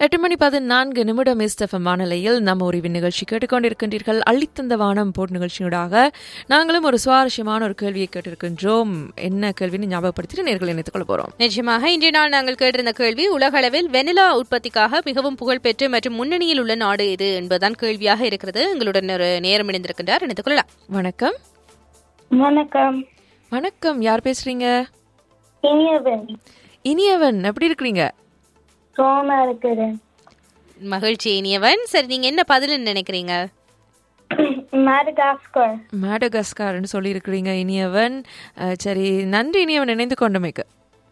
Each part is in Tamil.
எட்டு மணி பதினான்கு நிமிடம் எஸ்எஃப்எம் வானொலியில் நம்ம உரிவின் நிகழ்ச்சி கேட்டுக்கொண்டிருக்கின்றீர்கள் அள்ளித்தந்த வானம் போட் நிகழ்ச்சியூடாக நாங்களும் ஒரு சுவாரஸ்யமான ஒரு கேள்வியை கேட்டிருக்கின்றோம் என்ன கேள்வின்னு ஞாபகப்படுத்திட்டு நேர்களை இணைத்துக் கொள்ள போறோம் நிச்சயமாக இன்றைய நாள் நாங்கள் கேட்டிருந்த கேள்வி உலகளவில் வெனிலா உற்பத்திக்காக மிகவும் புகழ்பெற்று மற்றும் முன்னணியில் உள்ள நாடு எது என்பதுதான் கேள்வியாக இருக்கிறது எங்களுடன் ஒரு நேரம் இணைந்திருக்கின்றார் இணைத்துக் கொள்ளலாம் வணக்கம் வணக்கம் வணக்கம் யார் பேசுறீங்க இனியவன் இனியவன் எப்படி இருக்கிறீங்க சோமா இருக்கிறேன் மகிழ்ச்சி இனியவன் சரி நீங்க என்ன பதில் நினைக்கிறீங்க மடகாஸ்கர் மேடகஸ்கார்னு சொல்லியிருக்கிறீங்க இனியவன் அஹ், சரி நன்றி இனியவன் இணைந்து கொண்டமைக்கு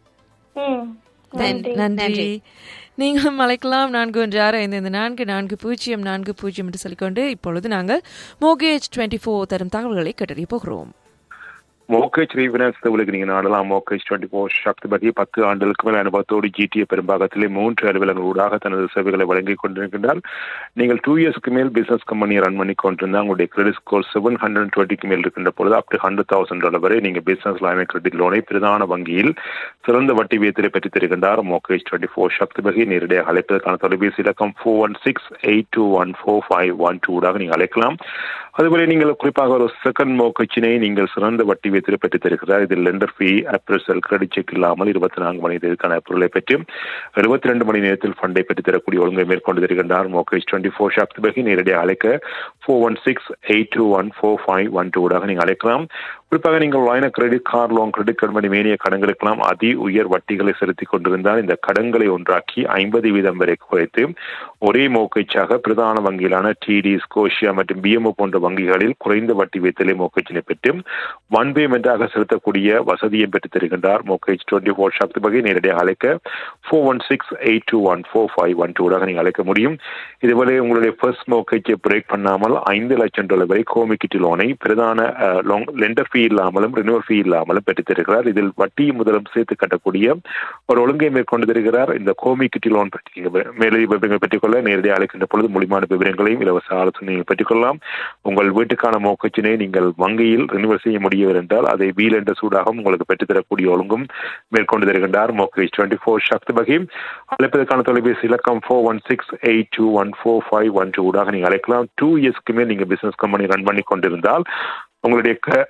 ம் நன்றி நன்றி நீங்களும் அழைக்கலாம் நான்கு ஒன்று ஆறு ஐந்து ஐந்து நான்கு நான்கு பூஜ்ஜியம் நான்கு பூஜ்ஜியம் என்று சொல்லிக்கொண்டு இப்பொழுது நாங்கள் மோகேஜ் டுவெண்ட்டி ஃபோர் தரும் தகவல்களை கேட்டறிய போகிறோம் மோகேஜ் ரீஃபினான்ஸ் தகவலுக்கு நீங்க நாடலாம் மோகேஜ் டுவெண்ட்டி ஃபோர் சக்தி பற்றி பத்து ஆண்டுகளுக்கு மேல் அனுபவத்தோடு ஜிடிஏ பெரும்பாகத்திலே மூன்று அலுவலங்களூடாக தனது சேவைகளை வழங்கிக் கொண்டிருக்கின்றார் நீங்கள் டூ இயர்ஸ்க்கு மேல் பிசினஸ் கம்பெனியை ரன் பண்ணி கொண்டிருந்தா உங்களுடைய கிரெடிட் ஸ்கோர் செவன் ஹண்ட்ரட் டுவெண்ட்டிக்கு மேல் இருக்கின்ற பொழுது up to hundred thousand dollar வரை நீங்க பிசினஸ் லைன் கிரெடிட் லோனை பிரதான வங்கியில் சிறந்த வட்டி விகிதத்தில் பெற்றுத் தருகின்றார் மோகேஜ் டுவெண்ட்டி ஃபோர் சக்தி பகி நேரடியாக அழைப்பதற்கான தொலைபேசி இலக்கம் four one six eight two one four five one டூடாக நீங்கள் அழைக்கலாம் அதுபோல நீங்கள் குறிப்பாக ஒரு செகண்ட் மோக்கச்சினை நீங்கள் சிறந்த வட்டி விகிதத்தில் பெற்றுத் தருகிறார் இதில் lender fee appraisal credit check இல்லாமல் இருபத்தி நான்கு மணி நேரத்துக்கான அப்ரூவலை பெற்று எழுபத்தி ரெண்டு மணி நேரத்தில் ஃபண்டை பெற்றுத் தரக்கூடிய ஒழுங்கை மேற்கொண்டு தருகின்றார் மோகேஜ் டுவெண்ட்டி ஃபோர் ஷாக்தி பகி நேரடியாக அழைக்க four one six eight two one four five one டூடாக நீங்கள் அழைக்கலாம் குறிப்பாக நீங்கள் வாங்கின credit car loan credit card money மேனிய கடன்களுக்கெல்லாம் அதி உயர் வட்டிகளை செலுத்திக் கொண்டிருந்தால் இந்த கடன்களை ஒன்றாக்கி ஐம்பது வீதம் வரை குறைத்து ஒரே மோக்கச்சாக பிரதான வங்கியிலான டிடி ஸ்கோஷியா மற்றும் பிஎம்ஓ போன்ற வங்கிகளில் குறைந்த வட்டி வீதத்திலே மோக்கச்சினை பெற்று ஒன் பேமெண்டாக செலுத்தக்கூடிய வசதியை பெற்றுத் தருகின்றார் மோக்கேஜ் டுவெண்ட்டி ஃபோர் சக்தி வகை நேரடியாக அழைக்க four one six eight two one four five one டூடாக நீங்கள் அழைக்க முடியும் இதுவரை உங்களுடைய ஃபர்ஸ்ட் மோக்கேஜை பிரேக் பண்ணாமல் ஐந்து லட்சம் டாலர் வரை கோமிக்கிட்டு லோனை பிரதான லோன் லெண்டர் ஃபீ இல்லாமலும் ரினிவல் ஃபீ இல்லாமலும் பெற்றுத் தருகிறார் இதில் வட்டி முதலும் சேர்த்து கட்டக்கூடிய ஒரு ஒழுங்கை மேற்கொண்டு தருகிறார் இந்த கோமிக்கிட்டி லோன் பற்றி நீங்கள் மேலே விவரங்கள் பெற்றுக்கொள்ள நேரடியாக அழைக்கின்ற பொழுது முழுமையான விவரங்களையும் இலவச ஆலோசனையை பெற்றுக்கொள்ளலாம் உங்கள் வீட்டுக்கான மோக்கச்சினை நீங்கள் வங்கியில் ரினிவல் செய்ய முடியவில்லை என்றால் அதை வீல் என்ற சூடாகவும் உங்களுக்கு பெற்றுத்தரக்கூடிய ஒழுங்கும் மேற்கொண்டு தருகின்றார் மோக்கேஜ் டுவெண்ட்டி ஃபோர் சக்தி பகி அழைப்பதற்கான தொலைபேசி இலக்கம் four one six eight two one four five one டூடாக நீங்கள் அழைக்கலாம் டூ இயர்ஸ்க்கு மேல் நீங்கள் பிசினஸ் கம்பெனி ரன் பண்ணி கொண்டிருந்தால் உங்களுடைய க-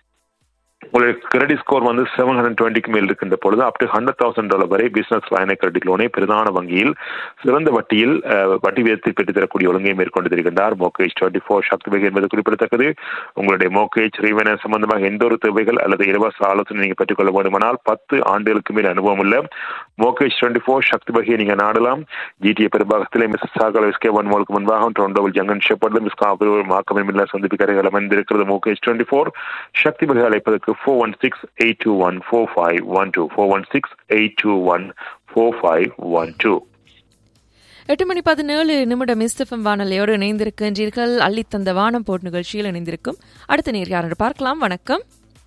உங்களுடைய கிரெடிட் ஸ்கோர் வந்து செவன் ஹண்ட்ரட் டுவெண்ட்டிக்கு மேல் இருக்கின்ற பொழுது up to hundred thousand dollar வரை பிசினஸ் லைன கிரெடிட் லோனை பிரதான வங்கியில் சிறந்த வட்டியில் அஹ், வட்டி வீதத்தில் பெற்றுத் தரக்கூடிய ஒழுங்கை மேற்கொண்டு தருகின்றார் மோகேஜ் டுவெண்ட்டி ஃபோர் சக்தி வகை என்பது குறிப்பிடத்தக்கது உங்களுடைய மோகேஜ் ரீவனன்ஸ் சம்பந்தமாக எந்த ஒரு தேவைகள் அல்லது இலவச ஆலோசனை நீங்கள் பெற்றுக்கொள்ள வேண்டுமானால் பத்து ஆண்டுகளுக்கு மேல் அனுபவம் உள்ள மோகேஜ் டுவெண்ட்டி ஃபோர் சக்தி வகையை நீங்கள் நாடலாம் ஜிடிஏ பெரும்பாகத்தில் மிஸ் சாகல் எஸ்கே ஒன் மோலுக்கு முன்பாக டொரண்டோவில் ஜங்கன் ஷெப்பர்டில் மிஸ் காப்பூர் மாக்கம் மில்லா சந்திப்பிக்கரைகள் அமைந்திருக்கிறது மோகேஜ் டுவெண்ட்டி ஃபோர் சக்தி வகை அழைப்பதற்கு four one six eight two one four five one two four one six eight two one four five one two எட்டு மணி பதினேழு நிமிடம் எஸ்எஃப்எம் வானொலியோடு இணைந்திருக்கின்றீர்கள் அள்ளித்தந்த வானம் போட் நிகழ்ச்சியில் இணைந்திருக்கும் அடுத்த நேர் யார் என்று பார்க்கலாம் வணக்கம்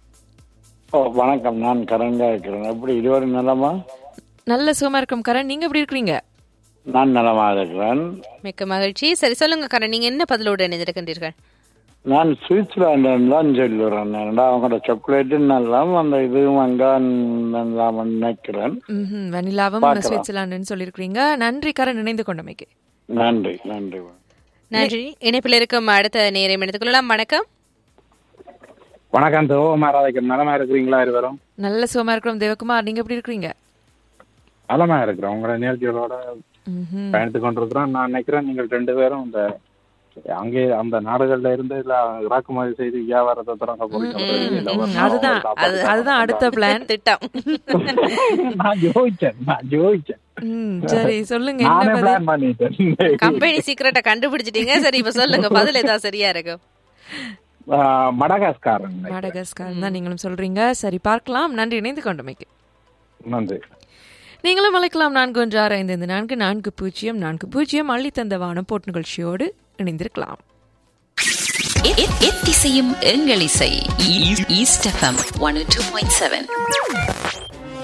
ஓ வணக்கம் நான் கரண்டா இருக்கிறேன் எப்படி இருவரு நலமா நல்ல சுகமா இருக்கும் கரண் நீங்க எப்படி இருக்கிறீங்க நான் நலமாக இருக்கிறேன் மிக்க மகிழ்ச்சி சரி சொல்லுங்க கரண் நீங்க என்ன பதிலோடு இணைந்திருக்கின்றீர்கள் நான் சுவிட்சர்லாந்து தான் சொல்லுறேன் ஏன்னா அவங்களோட சாக்லேட்டு நல்லா அந்த இதுவும் அங்கே நல்லா நினைக்கிறேன் ம்ஹும். வெனிலாவும் பார்க்கலாம். சுவிட்சர்லாண்டுன்னு சொல்லியிருக்கிறீங்க நன்றி கரண் இணைந்து கொண்டமைக்கு நன்றி நன்றி நன்றி இணைப்பில் இருக்கும் அடுத்த நேரம் எடுத்துக் கொள்ளலாம் வணக்கம் வணக்கம் தேவகுமார் அதுக்கு நலமா இருக்கிறீங்களா இருவரும் நல்ல சுகமா இருக்கிறோம் தேவகுமார் நீங்க எப்படி இருக்கிறீங்க நலமா இருக்கிறோம் உங்களோட நிகழ்ச்சிகளோட ம்ஹும். பயணித்து கொண்டிருக்கிறோம் நான் நினைக்கிறேன் நீங்கள் ரெண்டு பேரும் இந்த அங்கே அந்த நாடுகள்ல இருந்து இல்ல இறக்குமதி செய்து வியாபாரத்தை தொடங்க போறீங்க இல்ல ஒரு ம், நாள் அதுதான் ஒரு சாப்பாடு அது- அதுதான் அடுத்த பிளான் திட்டம் நான் யோசிச்சேன் நான் யோசிச்சேன் ம், சரி சொல்லுங்க நானே என்ன பதில் பிளான் பண்ணிட்டேன் கம்பெனி சீக்கிரட்டை கண்டுபிடிச்சிட்டீங்க சரி இப்ப சொல்லுங்க பதில் ஏதாவது சரியா இருக்கும் ஆஹ், மடகாஸ்காரன் மடகஸ்கார் தான் நீங்களும் சொல்றீங்க சரி பார்க்கலாம் நன்றி இணைந்து கொண்டமைக்கு நன்றி நீங்களும் அழைக்கலாம் நான்கு ஒன்று ஆறு ஐந்து ஐந்து நான்கு நான்கு பூஜ்ஜியம் நான்கு பூஜ்ஜியம் அள்ளி தந்த வானம் போட் நிகழ்ச்சியோடு இணைந்திருக்கலாம் எத்திசையும் எங்கள் இசை East FM one two point seven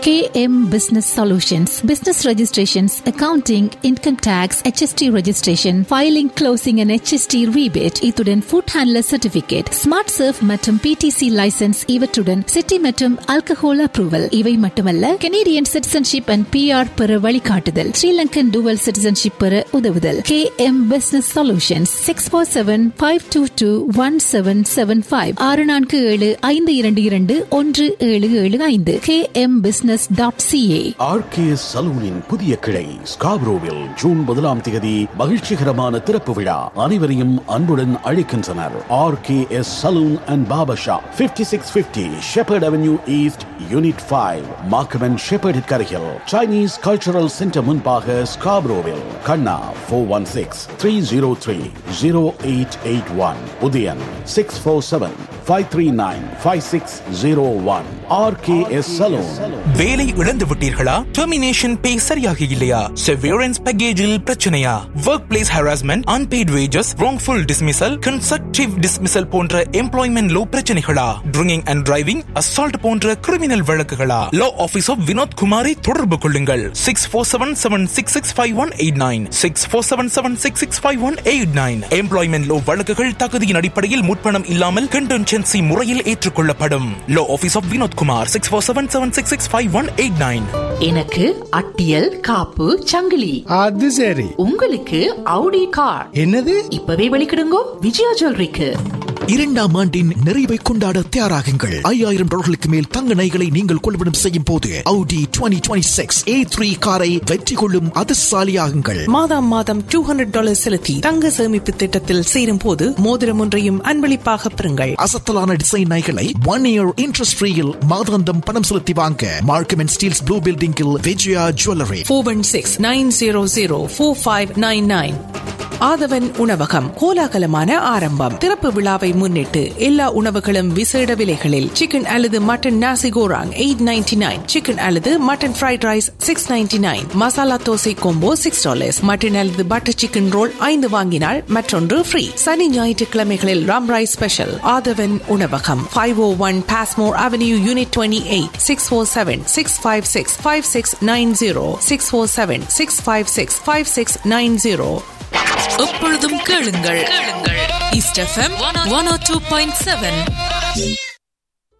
KM Business Solutions, business registrations, accounting, income tax, HST registration, filing, closing and HST rebate, இத்துடன் food handler certificate, smart surf மற்றும் PTC license இவற்றுடன் city மற்றும் alcohol approval இவை மட்டுமல்ல Canadian citizenship and PR பெற வழிகாட்டுதல் ஸ்ரீலங்கன் dual citizenship பெற உதவுதல் KM Business Solutions six four seven five two two one seven seven five ஆறு நான்கு ஏழு ஐந்து இரண்டு இரண்டு ஒன்று ஏழு ஏழு ஐந்து KM Business dot CA RKS சலூனின் புதிய கிளை ஸ்காப்ரோவில் ஜூன் முதலாம் தேதி மகிழ்ச்சிகரமான திறப்பு விழா அனைவரையும் அன்புடன் அழைக்கின்றனர் RKS salon and Baba shop fifty six fifty Sheppard avenue east unit five Markham and Sheppard கரையில் சைனீஸ் கல்ச்சரல் சென்டர் முன்பாக ஸ்காப்ரோவில் கண்ணா four one six three zero three zero eight eight one உதயன் six four seven five three nine five six zero one RKS salon வேலை இழந்து விட்டீர்களா டெர்மினேஷன் பே சரியாக இல்லையா செவியரன்ஸ் பேக்கேஜில் பிரச்சனையா work place harassment unpaid wages wrongful dismissal constructive dismissal போன்ற எம்ப்ளாய்மெண்ட் லோ பிரச்சனைகளா ட்ரிங்கிங் அண்ட் டிரைவிங் அசால்ட் போன்ற கிரிமினல் வழக்குகளா லா ஆபீஸ் ஆஃப் வினோத் குமாரை தொடர்பு கொள்ளுங்கள் six four seven seven six six five one eight nine six four seven seven six six five one eight nine employment law வழக்குகள் தகுதியின் அடிப்படையில் முற்பணம் இல்லாமல் கண்டென்சென்சி முறையில் ஏற்றுக்கொள்ளப்படும் law office of Vinod Kumar six four seven seven six six five one eight nine எனக்கு அட்டியல் காப்பு சங்கிலி அது சரி உங்களுக்கு அவுடி கார் என்னது இப்பவே வெளிக்கிடுங்கோ விஜயா ஜுவல்லரிக்கு இரண்டாம் ஆண்டின் நிறைவை கொண்டாட தயாராகுங்கள் ஐயாயிரம் டாலர்களுக்கு மேல் தங்க நகைகளை நீங்கள் கொள்வனம் செய்யும் போது Audi 2026 A3 காரை வெற்றி கொள்ளும் அதிர்ஷ்டசாலியாகுங்கள் மாதம் மாதம் டூ ஹண்ட்ரட் டாலர் செலுத்தி தங்க சேமிப்பு திட்டத்தில் சேரும் போது மோதிரம் ஒன்றையும் அன்பளிப்பாக பெறுங்கள் அசத்தலான டிசைன் நகைகளை ஒன் இயர் இன்ட்ரெஸ்ட் ஃப்ரீயில் மாதாந்தம் பணம் செலுத்தி வாங்க மார்க்கம் அண்ட் ஸ்டீல்ஸ் ப்ளூ பில்டிங்கில் Vijaya jewellery four one six nine zero zero four five nine nine Aadhavan உணவகம் கோலாகலமான ஆரம்பம் திறப்பு விழாவை முன்னிட்டு எல்லா உணவுகளும் விசேட விலைகளில் சிக்கன் அல்லது mutton nasi goreng eight ninety nine chicken அல்லது mutton fried rice six ninety nine masala dosa combo six dollars mutton அல்லது பட்டர் சிக்கன் ரோல் ஐந்து வாங்கினால் மற்றொன்று ஃப்ரீ சனி ஞாயிற்றுக்கிழமைகளில் ராம் ரைஸ் ஸ்பெஷல் ஆதவன் உணவகம் five o one Passmore avenue unit twenty eight six four seven six five six five six nine zero six four seven six five six five six nine zero எப்பொழுதும் கேளுங்கள் கேளுங்கள் East FM one o two point seven